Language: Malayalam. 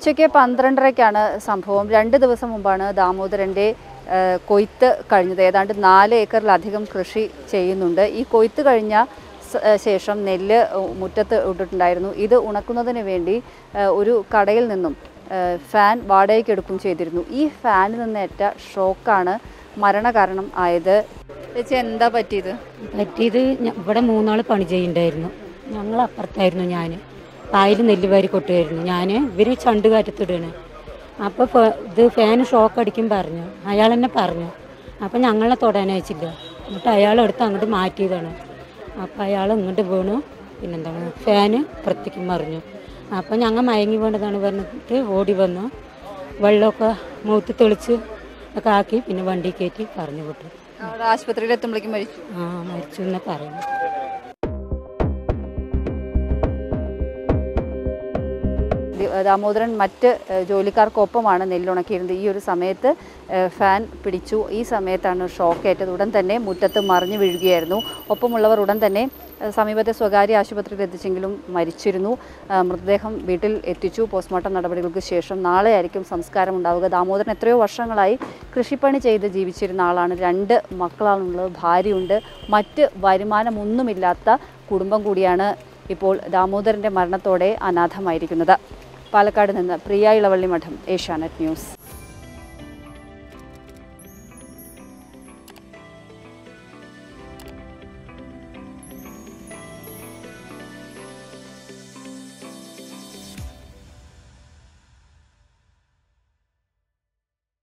ഉച്ചയ്ക്ക് പന്ത്രണ്ടരയ്ക്കാണ് സംഭവം രണ്ട് ദിവസം മുമ്പാണ് ദാമോദരൻ്റെ ഏഹ്, കൊയ്ത്ത് കഴിഞ്ഞത് ഏതാണ്ട് നാല് ഏക്കറിലധികം കൃഷി ചെയ്യുന്നുണ്ട് ഈ കൊയ്ത്ത് കഴിഞ്ഞ സ- ഏഹ് ശേഷം നെല്ല് ഉ- മുറ്റത്ത് ഇട്ടിട്ടുണ്ടായിരുന്നു ഇത് ഉണക്കുന്നതിന് വേണ്ടി ഏഹ്, ഒരു കടയിൽ നിന്നും ഏഹ്, ഫാൻ വാടകയ്ക്ക് എടുക്കുകയും ചെയ്തിരുന്നു ഈ ഫാനിൽ നിന്നേറ്റ ഷോക്കാണ് മരണകാരണം ആയത് ചേച്ചി എന്താ പറ്റിയത് പറ്റിയത് ഞ- ഇവിടെ മൂന്നാൾ പണി ചെയ്യുന്നുണ്ടായിരുന്നു ഞങ്ങൾ അപ്പുറത്തായിരുന്നു ഞാൻ പായൽ നെല്ല് വാരി കൊട്ടുമായിരുന്നു ഞാൻ ഇവർ ചണ്ട് കാറ്റത്തിടുകയാണ് അപ്പോൾ ഇത് ഫാൻ ഷോക്ക് അടിക്കും പറഞ്ഞു അയാൾ തന്നെ പറഞ്ഞു അപ്പോൾ ഞങ്ങളെ തൊടാൻ അയച്ചില്ല എന്നിട്ട് അയാൾ എടുത്ത് അങ്ങോട്ട് മാറ്റിയതാണ് അപ്പോൾ അയാൾ ഇങ്ങോട്ട് വീണു പിന്നെന്താണ് ഫാന് പുറത്തേക്ക് മറിഞ്ഞു അപ്പോൾ ഞങ്ങൾ മയങ്ങി വീണതാണ് പറഞ്ഞിട്ട് ഓടി വന്നു വെള്ളമൊക്കെ മൂത്ത് തെളിച്ച് ഒക്കെ ആക്കി പിന്നെ വണ്ടി കയറ്റി പറഞ്ഞു വിട്ടു അവിടെ ആശുപത്രിയിൽ എത്തുമ്പോഴേക്കും മരിച്ചു ആ മരിച്ചു എന്ന് പറയുന്നു ദി- ദാമോദരൻ മറ്റ് ഏഹ്, ജോലിക്കാർക്കൊപ്പമാണ് നെല്ലുണക്കിയിരുന്നത് ഈ ഒരു സമയത്ത് ഏഹ്, ഫാൻ പിടിച്ചു ഈ സമയത്താണ് ഷോക്ക് ഏറ്റത് ഉടൻ തന്നെ മുറ്റത്ത് മറിഞ്ഞു വീഴുകയായിരുന്നു ഒപ്പമുള്ളവർ ഉടൻ തന്നെ ഏഹ്, സമീപത്തെ സ്വകാര്യ ആശുപത്രിയിൽ എത്തിച്ചെങ്കിലും മരിച്ചിരുന്നു ഏഹ്, മൃതദേഹം വീട്ടിൽ എത്തിച്ചു പോസ്റ്റ്മോർട്ടം നടപടികൾക്ക് ശേഷം നാളെയായിരിക്കും സംസ്കാരം ഉണ്ടാവുക ദാമോദരൻ എത്രയോ വർഷങ്ങളായി കൃഷിപ്പണി ചെയ്ത് ജീവിച്ചിരുന്ന ആളാണ് രണ്ട് മക്കളാണുള്ളത് ഭാര്യയുണ്ട് മറ്റ് വരുമാനമൊന്നുമില്ലാത്ത കുടുംബം കൂടിയാണ് ഇപ്പോൾ ദാമോദരൻ്റെ മരണത്തോടെ അനാഥമായിരിക്കുന്നത് പാലക്കാട് നിന്ന് പ്രിയ ഇളവള്ളി മഠം ഏഷ്യാനെറ്റ് ന്യൂസ്